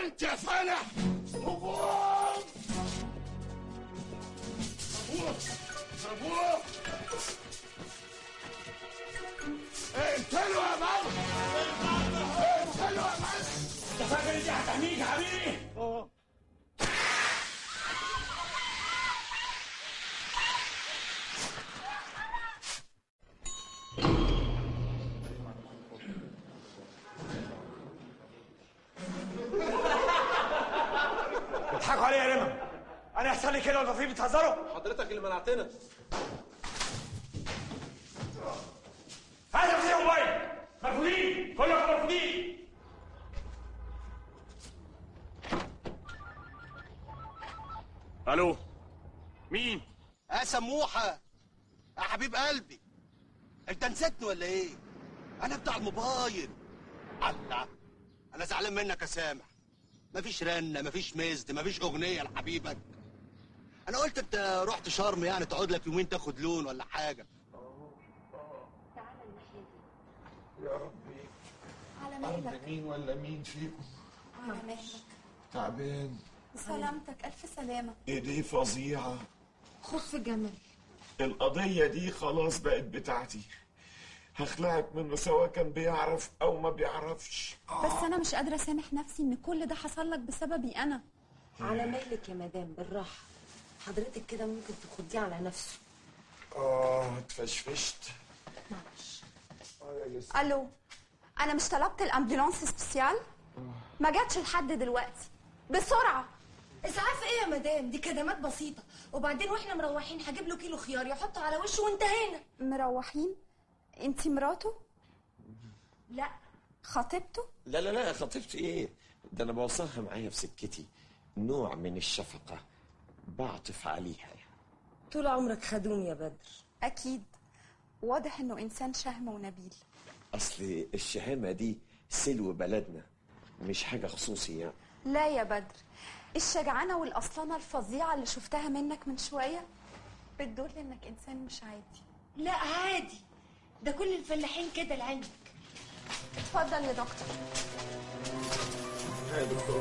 انت يا فالح هجوم ضربوه اقتلوا يا مال اقتلوا يا مال انت فاكر دي هتحميك يا حبيبي بتضحكوا عليا يا ريما انا يحصل لي كده ولا في بتهزروا حضرتك اللي منعتنا هذا في موبايل مرفوضين كلكم مرفوضين الو مين يا سموحه يا حبيب قلبي انت نسيتني ولا ايه انا بتاع الموبايل الله انا زعلان منك يا سامح مفيش رنه مفيش مزد مفيش اغنيه لحبيبك انا قلت انت رحت شرم يعني تقعد لك يومين تاخد لون ولا حاجه يا ربي على مهلك مين ولا مين فيكم على مهلك تعبان سلامتك ألف سلامة ايديه فظيعة خف جمل القضية دي خلاص بقت بتاعتي هخلعك منه سواء كان بيعرف او ما بيعرفش بس أنا مش قادرة أسامح نفسي إن كل ده حصل لك بسببي أنا على مهلك يا مدام بالراحة حضرتك كده ممكن تخديه على نفسه اه اتفشفشت معلش اه يا لسه ألو أنا مش طلبت الأمبولانس سبيسيال ما جاتش لحد دلوقتي بسرعة اسعاف ايه يا مدام دي كدمات بسيطه وبعدين واحنا مروحين هجيب له كيلو خيار يحطه على وشه وانتهينا مروحين انتي مراته لا خطيبته لا لا لا خطيبتي ايه ده انا بوصلها معايا في سكتي نوع من الشفقة بعطف عليها طول عمرك خدوم يا بدر أكيد واضح إنه إنسان شهم ونبيل اصل الشهامة دي سلو بلدنا مش حاجة خصوصي يعني لا يا بدر الشجعانة والأصلانة الفظيعة اللي شفتها منك من شوية بتدل إنك إنسان مش عادي لا عادي ده كل الفلاحين كده لعلمك اتفضل يا دكتور